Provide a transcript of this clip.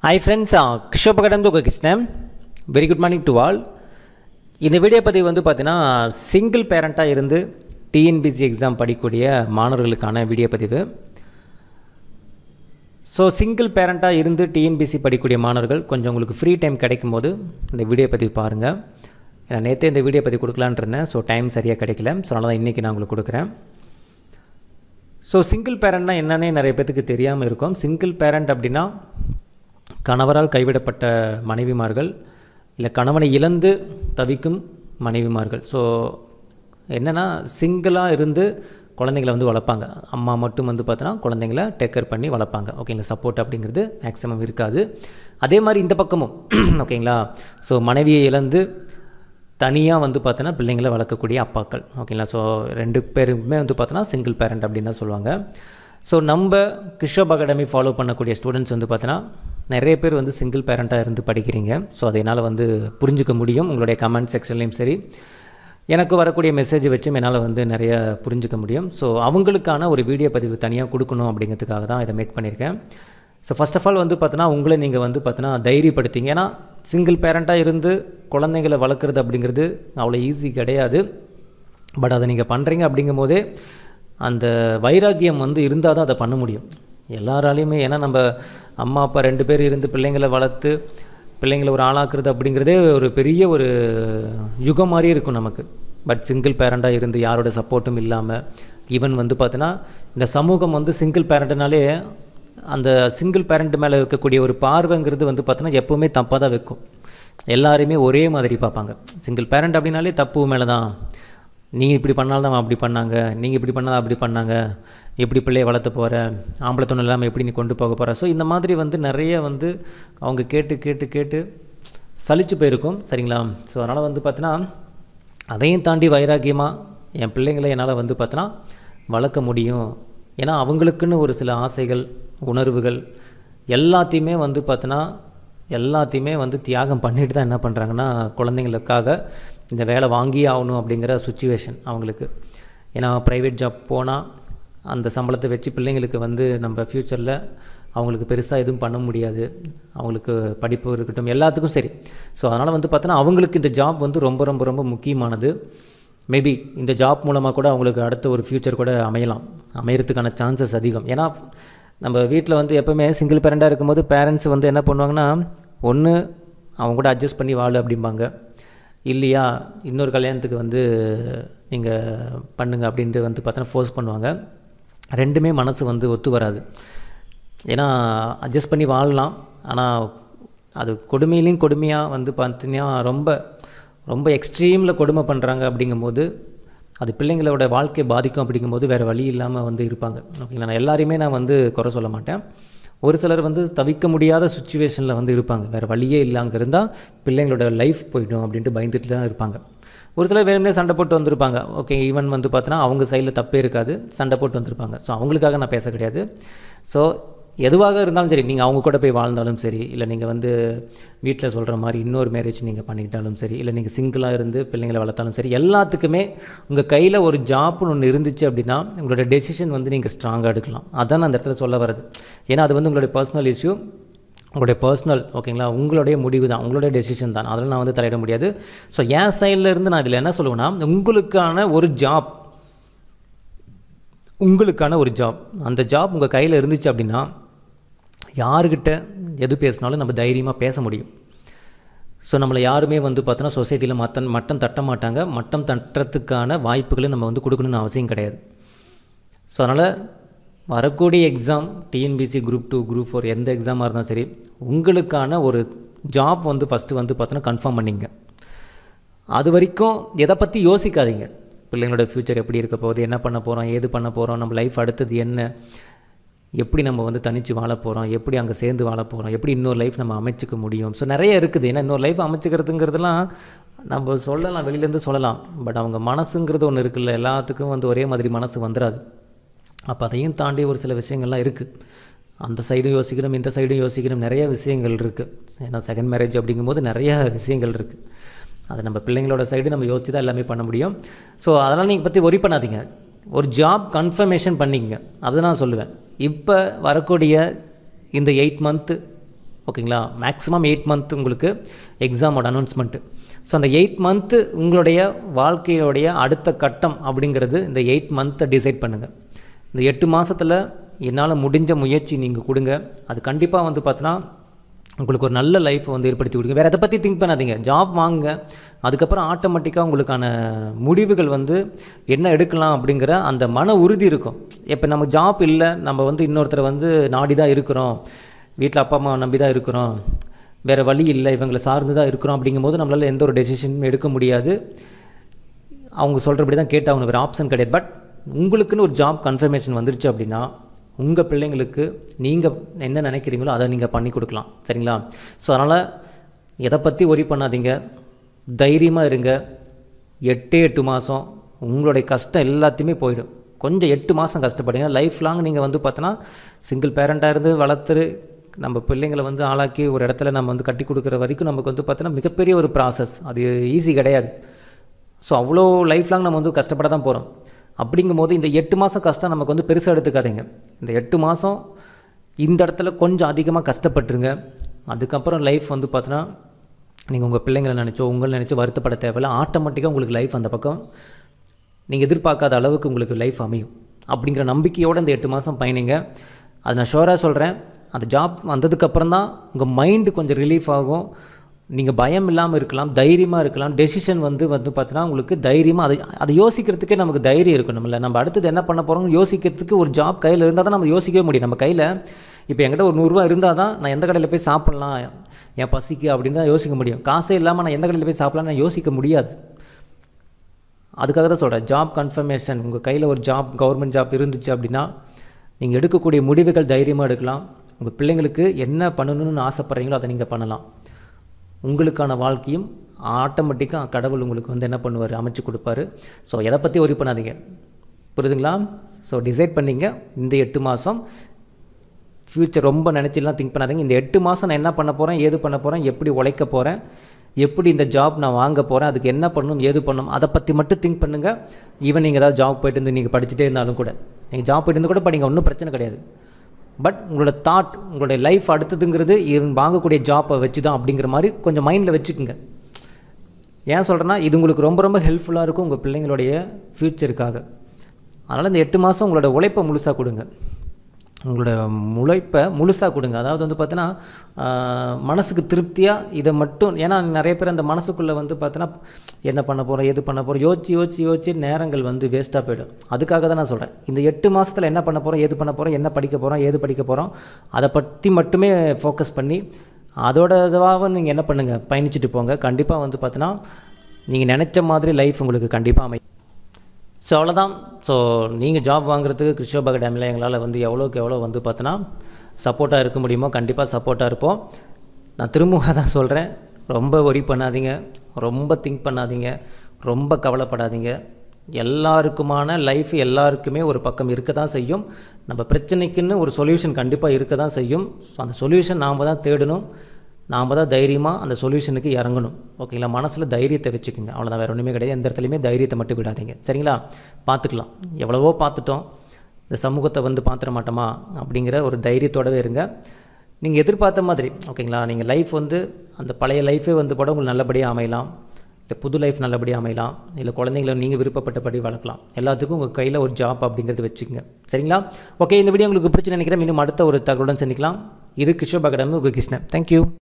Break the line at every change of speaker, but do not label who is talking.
hi friends கிஷோபகடம் உங்கள் Krishnan very good morning to all இந்த வீடியோ பதிவு வந்து பார்த்தீங்கன்னா சிங்கிள் பேரண்ட்டாக இருந்து டிஎன்பிசி எக்ஸாம் படிக்கக்கூடிய மாணவர்களுக்கான வீடியோ பதிவு ஸோ சிங்கிள் பேரண்ட்டாக இருந்து டிஎன்பிசி படிக்கக்கூடிய மாணவர்கள் கொஞ்சம் உங்களுக்கு ஃப்ரீ டைம் கிடைக்கும் போது இந்த வீடியோ பதிவு பாருங்கள் ஏன்னா நேற்றே இந்த வீடியோ பதிவு கொடுக்கலான்னு இருந்தேன் ஸோ டைம் சரியாக கிடைக்கல ஸோ அதனால் தான் இன்றைக்கி நான் உங்களுக்கு கொடுக்குறேன் ஸோ சிங்கிள் பேரண்ட்னா என்னன்னே நிறைய பேத்துக்கு தெரியாமல் இருக்கும் சிங்கிள் பேரண்ட் அப்படின்னா கணவரால் கைவிடப்பட்ட மனைவிமார்கள் இல்லை கணவனை இழந்து தவிக்கும் மனைவிமார்கள் ஸோ என்னென்னா சிங்கிளாக இருந்து குழந்தைங்கள வந்து வளர்ப்பாங்க அம்மா மட்டும் வந்து பார்த்தோன்னா குழந்தைங்கள டேக்கர் பண்ணி வளர்ப்பாங்க ஓகேங்களா சப்போர்ட் அப்படிங்கிறது மேக்ஸிமம் இருக்காது அதே மாதிரி இந்த பக்கமும் ஓகேங்களா ஸோ மனைவியை இழந்து தனியாக வந்து பார்த்தோன்னா பிள்ளைங்களை வளர்க்கக்கூடிய அப்பாக்கள் ஓகேங்களா ஸோ ரெண்டு பேருமே வந்து பார்த்தோன்னா சிங்கிள் பேரண்ட் அப்படின்னு தான் சொல்லுவாங்க ஸோ நம்ம கிஷோப் அகாடமி ஃபாலோ பண்ணக்கூடிய ஸ்டூடெண்ட்ஸ் வந்து பார்த்தோன்னா நிறைய பேர் வந்து சிங்கிள் பேரண்ட்டாக இருந்து படிக்கிறீங்க ஸோ அதை என்னால் வந்து புரிஞ்சுக்க முடியும் உங்களுடைய கமெண்ட் செக்ஷன்லேயும் சரி எனக்கு வரக்கூடிய மெசேஜ் வச்சும் என்னால் வந்து நிறைய புரிஞ்சுக்க முடியும் ஸோ அவங்களுக்கான ஒரு வீடியோ பதிவு தனியாக கொடுக்கணும் அப்படிங்கிறதுக்காக தான் இதை மேக் பண்ணியிருக்கேன் ஸோ ஃபஸ்ட் ஆஃப் ஆல் வந்து பார்த்தோன்னா உங்களை நீங்கள் வந்து பார்த்தோன்னா தைரியப்படுத்திங்க ஏன்னா சிங்கிள் பேரண்ட்டாக இருந்து குழந்தைங்களை வளர்க்குறது அப்படிங்கிறது அவ்வளோ ஈஸி கிடையாது பட் அதை நீங்கள் பண்ணுறீங்க அப்படிங்கும் போதே அந்த வைராக்கியம் வந்து இருந்தால் தான் அதை பண்ண முடியும் எல்லாராலையுமே ஏன்னா நம்ம அம்மா அப்பா ரெண்டு பேர் இருந்து பிள்ளைங்களை வளர்த்து பிள்ளைங்களை ஒரு ஆளாக்குறது அப்படிங்கிறதே ஒரு பெரிய ஒரு யுகம் மாதிரி இருக்கும் நமக்கு பட் சிங்கிள் பேரண்ட்டாக இருந்து யாரோட சப்போர்ட்டும் இல்லாமல் ஈவன் வந்து பார்த்தோன்னா இந்த சமூகம் வந்து சிங்கிள் பேரண்ட்னாலே அந்த சிங்கிள் பேரண்ட் மேலே இருக்கக்கூடிய ஒரு பார்வைங்கிறது வந்து பார்த்தோன்னா எப்போவுமே தப்பாக தான் வைக்கும் எல்லாருமே ஒரே மாதிரி பார்ப்பாங்க சிங்கிள் பேரண்ட் அப்படின்னாலே தப்பு மேலே தான் நீங்கள் இப்படி பண்ணால்தான் அவன் அப்படி பண்ணாங்க நீங்கள் இப்படி பண்ணால் அப்படி பண்ணாங்க எப்படி பிள்ளையை வளர்த்த போகிற ஆம்பளை துணை இல்லாமல் எப்படி நீ கொண்டு போக போகிற ஸோ இந்த மாதிரி வந்து நிறைய வந்து அவங்க கேட்டு கேட்டு கேட்டு சலிச்சு போயிருக்கும் சரிங்களா ஸோ அதனால் வந்து பார்த்தீங்கன்னா அதையும் தாண்டி வைராக்கியமாக என் பிள்ளைங்களை என்னால் வந்து பார்த்தோன்னா வளர்க்க முடியும் ஏன்னா அவங்களுக்குன்னு ஒரு சில ஆசைகள் உணர்வுகள் எல்லாத்தையுமே வந்து பார்த்தோன்னா எல்லாத்தையுமே வந்து தியாகம் பண்ணிட்டு தான் என்ன பண்ணுறாங்கன்னா குழந்தைங்களுக்காக இந்த வேலை வாங்கியே ஆகணும் அப்படிங்கிற சுச்சுவேஷன் அவங்களுக்கு ஏன்னா ப்ரைவேட் ஜாப் போனால் அந்த சம்பளத்தை வச்சு பிள்ளைங்களுக்கு வந்து நம்ம ஃப்யூச்சரில் அவங்களுக்கு பெருசாக எதுவும் பண்ண முடியாது அவங்களுக்கு படிப்பு இருக்கட்டும் எல்லாத்துக்கும் சரி ஸோ அதனால் வந்து பார்த்தோன்னா அவங்களுக்கு இந்த ஜாப் வந்து ரொம்ப ரொம்ப ரொம்ப முக்கியமானது மேபி இந்த ஜாப் மூலமாக கூட அவங்களுக்கு அடுத்த ஒரு ஃப்யூச்சர் கூட அமையலாம் அமையறதுக்கான சான்சஸ் அதிகம் ஏன்னா நம்ம வீட்டில் வந்து எப்போவுமே சிங்கிள் பேரண்ட்டாக இருக்கும்போது பேரண்ட்ஸ் வந்து என்ன பண்ணுவாங்கன்னா ஒன்று அவங்க கூட அட்ஜஸ்ட் பண்ணி வாழு அப்படிம்பாங்க இல்லையா இன்னொரு கல்யாணத்துக்கு வந்து நீங்கள் பண்ணுங்க அப்படின்ட்டு வந்து பார்த்தோன்னா ஃபோர்ஸ் பண்ணுவாங்க ரெண்டுமே மனசு வந்து ஒத்து வராது ஏன்னா அட்ஜஸ்ட் பண்ணி வாழலாம் ஆனால் அது கொடுமையிலையும் கொடுமையாக வந்து பார்த்தீங்கன்னா ரொம்ப ரொம்ப எக்ஸ்ட்ரீமில் கொடுமை பண்ணுறாங்க அப்படிங்கும்போது அது பிள்ளைங்களோட வாழ்க்கையை பாதிக்கும் அப்படிங்கும்போது வேறு வழி இல்லாமல் வந்து இருப்பாங்க ஓகேங்களா நான் எல்லாரையுமே நான் வந்து குறை சொல்ல மாட்டேன் ஒரு சிலர் வந்து தவிக்க முடியாத சுச்சுவேஷனில் வந்து இருப்பாங்க வேறு வழியே இல்லாங்க இருந்தால் பிள்ளைங்களோட லைஃப் போயிடும் அப்படின்ட்டு பயந்துட்டு தான் இருப்பாங்க ஒரு சிலர் வேணும்னே சண்டை போட்டு வந்திருப்பாங்க ஓகே ஈவன் வந்து பார்த்தோன்னா அவங்க சைடில் தப்பே இருக்காது சண்டை போட்டு வந்திருப்பாங்க ஸோ அவங்களுக்காக நான் பேச கிடையாது ஸோ எதுவாக இருந்தாலும் சரி நீங்கள் அவங்க கூட போய் வாழ்ந்தாலும் சரி இல்லை நீங்கள் வந்து வீட்டில் சொல்கிற மாதிரி இன்னொரு மேரேஜ் நீங்கள் பண்ணிக்கிட்டாலும் சரி இல்லை நீங்கள் சிங்கிளாக இருந்து பிள்ளைங்களை வளர்த்தாலும் சரி எல்லாத்துக்குமே உங்கள் கையில் ஒரு ஜாப்னு ஒன்று இருந்துச்சு அப்படின்னா உங்களோட டெசிஷன் வந்து நீங்கள் ஸ்ட்ராங்காக எடுக்கலாம் அதான் நான் அந்த இடத்துல சொல்ல வருது ஏன்னா அது வந்து உங்களுடைய பர்சனல் இஷ்யூ உங்களுடைய பர்சனல் ஓகேங்களா உங்களுடைய முடிவு தான் உங்களுடைய டெசிஷன் தான் அதில் நான் வந்து தலையிட முடியாது ஸோ என் சைடில் இருந்து நான் இதில் என்ன சொல்லுவேன்னா உங்களுக்கான ஒரு ஜாப் உங்களுக்கான ஒரு ஜாப் அந்த ஜாப் உங்கள் கையில் இருந்துச்சு அப்படின்னா யாருக்கிட்ட எது பேசினாலும் நம்ம தைரியமாக பேச முடியும் ஸோ நம்மளை யாருமே வந்து பார்த்தோன்னா சொசைட்டியில் மட்டன் மட்டம் தட்ட மாட்டாங்க மட்டம் தட்டுறதுக்கான வாய்ப்புகளை நம்ம வந்து கொடுக்கணும்னு அவசியம் கிடையாது ஸோ அதனால் வரக்கூடிய exam TNPSC group two group four எந்த எக்ஸாமாக இருந்தாலும் சரி உங்களுக்கான ஒரு ஜாப் வந்து ஃபஸ்ட்டு வந்து பார்த்தோன்னா கன்ஃபார்ம் பண்ணிங்க அது வரைக்கும் எதை பற்றி யோசிக்காதீங்க பிள்ளைங்களோட ஃப்யூச்சர் எப்படி இருக்க போகுது என்ன பண்ண போகிறோம் ஏது பண்ண போகிறோம் நம்ம லைஃப் அடுத்தது என்ன எப்படி நம்ம வந்து தனித்து வாழ போகிறோம் எப்படி அங்கே சேர்ந்து வாழ போகிறோம் எப்படி இன்னொரு லைஃப் நம்ம அமைச்சிக்க முடியும் ஸோ நிறைய இருக்குது ஏன்னா இன்னொரு லைஃப் அமைச்சிக்கிறதுங்கிறதுலாம் நம்ம சொல்லலாம் வெளியிலேருந்து சொல்லலாம் பட் அவங்க மனசுங்கிறது ஒன்று இருக்குல்ல எல்லாத்துக்கும் வந்து ஒரே மாதிரி மனசு வந்துடாது அப்போ அதையும் தாண்டி ஒரு சில விஷயங்கள்லாம் இருக்குது அந்த சைடும் யோசிக்கணும் இந்த சைடும் யோசிக்கணும் நிறைய விஷயங்கள் இருக்குது ஏன்னா செகண்ட் மேரேஜ் அப்படிங்கும்போது நிறைய விஷயங்கள் இருக்குது அதை நம்ம பிள்ளைங்களோட சைடு நம்ம யோசிச்சு தான் எல்லாமே பண்ண முடியும் ஸோ அதனால் நீங்கள் பற்றி ஒரி பண்ணாதீங்க ஒரு ஜாப் கன்ஃபர்மேஷன் பண்ணிங்க அதை நான் சொல்லுவேன் இப்போ வரக்கூடிய இந்த எயிட் மந்த்து ஓகேங்களா மேக்ஸிமம் எயிட் மந்த் உங்களுக்கு எக்ஸாமோட அனௌன்ஸ்மெண்ட்டு ஸோ அந்த எயிட் மந்த்து உங்களுடைய வாழ்க்கையோடைய அடுத்த கட்டம் அப்படிங்கிறது இந்த எயிட் மந்த்தை டிசைட் பண்ணுங்கள் இந்த எட்டு மாதத்தில் என்னால் முடிஞ்ச முயற்சி நீங்கள் கொடுங்க அது கண்டிப்பாக வந்து பார்த்தோன்னா உங்களுக்கு ஒரு நல்ல லைஃப் வந்து ஏற்படுத்தி கொடுங்க வேறு எதை பற்றி திங்க் பண்ணாதீங்க ஜாப் வாங்க அதுக்கப்புறம் ஆட்டோமேட்டிக்காக உங்களுக்கான முடிவுகள் வந்து என்ன எடுக்கலாம் அப்படிங்கிற அந்த மன உறுதி இருக்கும் இப்போ நம்ம ஜாப் இல்லை நம்ம வந்து இன்னொருத்தரை வந்து நாடி தான் இருக்கிறோம் வீட்டில் அப்பா அம்மா நம்பி தான் இருக்கிறோம் வேறு வழி இல்லை இவங்களை சார்ந்து தான் இருக்கிறோம் அப்படிங்கும்போது நம்மளால் எந்த ஒரு டெசிஷனும் எடுக்க முடியாது அவங்க சொல்கிறபடி தான் கேட்டாகணும் வேறு ஆப்ஷன் கிடையாது பட் உங்களுக்குன்னு ஒரு ஜாப் கன்ஃபர்மேஷன் வந்துருச்சு அப்படின்னா உங்கள் பிள்ளைங்களுக்கு நீங்கள் என்ன நினைக்கிறீங்களோ அதை நீங்கள் பண்ணி கொடுக்கலாம் சரிங்களா ஸோ அதனால் எதை பற்றி ஒரி பண்ணாதீங்க தைரியமாக இருங்க எட்டே எட்டு மாதம் உங்களுடைய கஷ்டம் எல்லாத்தையுமே போயிடும் கொஞ்சம் எட்டு மாதம் கஷ்டப்படுங்க லைஃப் லாங் நீங்கள் வந்து பார்த்தோன்னா சிங்கிள் பேரண்ட்டாக இருந்து வளர்த்துரு நம்ம பிள்ளைங்களை வந்து ஆளாக்கி ஒரு இடத்துல நம்ம வந்து கட்டி கொடுக்குற வரைக்கும் நமக்கு வந்து பார்த்தோன்னா மிகப்பெரிய ஒரு ப்ராசஸ் அது ஈஸி கிடையாது ஸோ அவ்வளோ லைஃப் லாங் நம்ம வந்து கஷ்டப்பட தான் போகிறோம் அப்படிங்கும்போது இந்த எட்டு மாதம் கஷ்டம் நமக்கு வந்து பெருசாக எடுத்துக்காதீங்க இந்த எட்டு மாதம் இந்த இடத்துல கொஞ்சம் அதிகமாக கஷ்டப்பட்டுருங்க அதுக்கப்புறம் லைஃப் வந்து பார்த்தோன்னா நீங்கள் உங்கள் பிள்ளைங்களை நினச்சோ உங்களை நினச்சோ வருத்தப்பட தேவையில்ல ஆட்டோமேட்டிக்காக உங்களுக்கு லைஃப் அந்த பக்கம் நீங்கள் எதிர்பார்க்காத அளவுக்கு உங்களுக்கு லைஃப் அமையும் அப்படிங்கிற நம்பிக்கையோடு இந்த எட்டு மாதம் பயணிங்க அது நான் ஷோராக சொல்கிறேன் அந்த ஜாப் வந்ததுக்கப்புறம் தான் உங்கள் மைண்டு கொஞ்சம் ரிலீஃப் ஆகும் நீங்கள் பயம் இல்லாமல் இருக்கலாம் தைரியமாக இருக்கலாம் டெசிஷன் வந்து வந்து பார்த்தீங்கன்னா உங்களுக்கு தைரியமாக அதை அதை யோசிக்கிறதுக்கே நமக்கு தைரியம் இருக்கும் நம்மள நம்ம அடுத்தது என்ன பண்ண போகிறோம் யோசிக்கிறதுக்கு ஒரு ஜாப் கையில் இருந்தால் தான் நம்ம யோசிக்கவே முடியும் நம்ம கையில் இப்போ என்கிட்ட ஒரு நூறுரூவா இருந்தால் தான் நான் எந்த கடையில் போய் சாப்பிட்லாம் என் பசிக்கு அப்படின்னு தான் யோசிக்க முடியும் காசே இல்லாமல் நான் எந்த கடையில் போய் சாப்பிட்லாம் நான் யோசிக்க முடியாது அதுக்காக தான் சொல்கிறேன் ஜாப் கன்ஃபர்மேஷன் உங்கள் கையில் ஒரு ஜாப் கவர்மெண்ட் ஜாப் இருந்துச்சு அப்படின்னா நீங்கள் எடுக்கக்கூடிய முடிவுகள் தைரியமாக எடுக்கலாம் உங்கள் பிள்ளைங்களுக்கு என்ன பண்ணணும்னு ஆசைப்பட்றீங்களோ அதை நீங்கள் பண்ணலாம் உங்களுக்கான வாழ்க்கையும் ஆட்டோமேட்டிக்காக கடவுள் உங்களுக்கு வந்து என்ன பண்ணுவார் அமைச்சு கொடுப்பாரு ஸோ எதை பற்றி ஒரி பண்ணாதீங்க புரியுதுங்களா ஸோ டிசைட் பண்ணிங்க இந்த எட்டு மாதம் ஃப்யூச்சர் ரொம்ப நினச்சிலாம் திங்க் பண்ணாதீங்க இந்த எட்டு மாதம் நான் என்ன பண்ண போகிறேன் ஏது பண்ண போகிறேன் எப்படி உழைக்க போகிறேன் எப்படி இந்த ஜாப் நான் வாங்க போகிறேன் அதுக்கு என்ன பண்ணணும் ஏது பண்ணணும் அதை பற்றி மட்டும் திங்க் பண்ணுங்கள் ஈவன் நீங்கள் ஏதாவது ஜாப் போயிட்டு இருந்து நீங்கள் படிச்சுட்டே இருந்தாலும் கூட நீங்கள் ஜாப் போயிட்டு இருந்து கூட படிங்க ஒன்றும் பிரச்சனை கிடையாது பட் உங்களோட தாட் உங்களுடைய லைஃப் அடுத்ததுங்கிறது இவன் வாங்கக்கூடிய ஜாப்பை வச்சு தான் அப்படிங்கிற மாதிரி கொஞ்சம் மைண்டில் வச்சுக்கோங்க ஏன் சொல்கிறேன்னா இது உங்களுக்கு ரொம்ப ரொம்ப ஹெல்ப்ஃபுல்லாக இருக்கும் உங்கள் பிள்ளைங்களுடைய ஃப்யூச்சருக்காக அதனால் இந்த எட்டு மாதம் உங்களோட உழைப்பை முழுசாக கொடுங்க உங்களோட உழைப்பை முழுசாக கொடுங்க அதாவது வந்து பார்த்தீங்கன்னா மனசுக்கு திருப்தியாக இதை மட்டும் ஏன்னா நிறைய பேர் அந்த மனசுக்குள்ளே வந்து பார்த்தீங்கன்னா என்ன பண்ண போகிறோம் எது பண்ண போகிறோம் யோசிச்சு யோசிச்சு யோசிச்சு நேரங்கள் வந்து வேஸ்ட்டாக போயிடும் அதுக்காக தான் நான் சொல்கிறேன் இந்த எட்டு மாதத்தில் என்ன பண்ண போகிறோம் ஏது பண்ண போகிறோம் என்ன படிக்க போகிறோம் ஏது படிக்க போகிறோம் அதை பற்றி மட்டுமே ஃபோக்கஸ் பண்ணி அதோட இதுவாக நீங்கள் என்ன பண்ணுங்கள் பயணிச்சுட்டு போங்க கண்டிப்பாக வந்து பார்த்தீங்கன்னா நீங்கள் நினச்ச மாதிரி லைஃப் உங்களுக்கு கண்டிப்பாக அமை ஸோ அவ்வளோதான் ஸோ நீங்கள் ஜாப் வாங்குறதுக்கு கிருஷ்ணோபக டேமில் எங்களால் வந்து எவ்வளோக்கு எவ்வளோ வந்து பார்த்தோன்னா சப்போர்ட்டாக இருக்க முடியுமோ கண்டிப்பாக சப்போர்ட்டாக இருப்போம் நான் திரும்ப தான் சொல்கிறேன் ரொம்ப ஒரி பண்ணாதீங்க ரொம்ப திங்க் பண்ணாதீங்க ரொம்ப கவலைப்படாதீங்க எல்லாருக்குமான லைஃப் எல்லாருக்குமே ஒரு பக்கம் இருக்க தான் செய்யும் நம்ம பிரச்சனைக்குன்னு ஒரு சொல்யூஷன் கண்டிப்பாக இருக்க தான் செய்யும் ஸோ அந்த சொல்யூஷன் நாம் தான் தேடணும் நாம் தான் தைரியமாக அந்த சொல்யூஷனுக்கு இறங்கணும் ஓகேங்களா மனசில் தைரியத்தை வச்சுக்கோங்க அவ்வளோதான் வேறு ஒன்றுமே கிடையாது எந்த இடத்துலையுமே தைரியத்தை மட்டும் விடாதீங்க சரிங்களா பார்த்துக்கலாம் எவ்வளவோ பார்த்துட்டோம் இந்த சமூகத்தை வந்து பார்த்துட மாட்டோமா அப்படிங்கிற ஒரு தைரியத்தோடவே இருங்க நீங்கள் எதிர்பார்த்த மாதிரி ஓகேங்களா நீங்கள் லைஃப் வந்து அந்த பழைய லைஃபே வந்து கூட உங்களுக்கு நல்லபடியாக அமையலாம் இல்லை புது லைஃப் நல்லபடியாக அமையலாம் இல்லை குழந்தைங்களை நீங்கள் விருப்பப்பட்டபடி வளர்க்கலாம் எல்லாத்துக்கும் உங்கள் கையில் ஒரு ஜாப் அப்படிங்கிறது வச்சுக்கோங்க சரிங்களா ஓகே இந்த வீடியோ உங்களுக்கு பிடிச்சி நினைக்கிறேன் இன்னும் அடுத்த ஒரு தகவலுடன் சந்திக்கலாம் இது கிஷோப் அகாடமி உங்கள் கிருஷ்ணன் தேங்க்யூ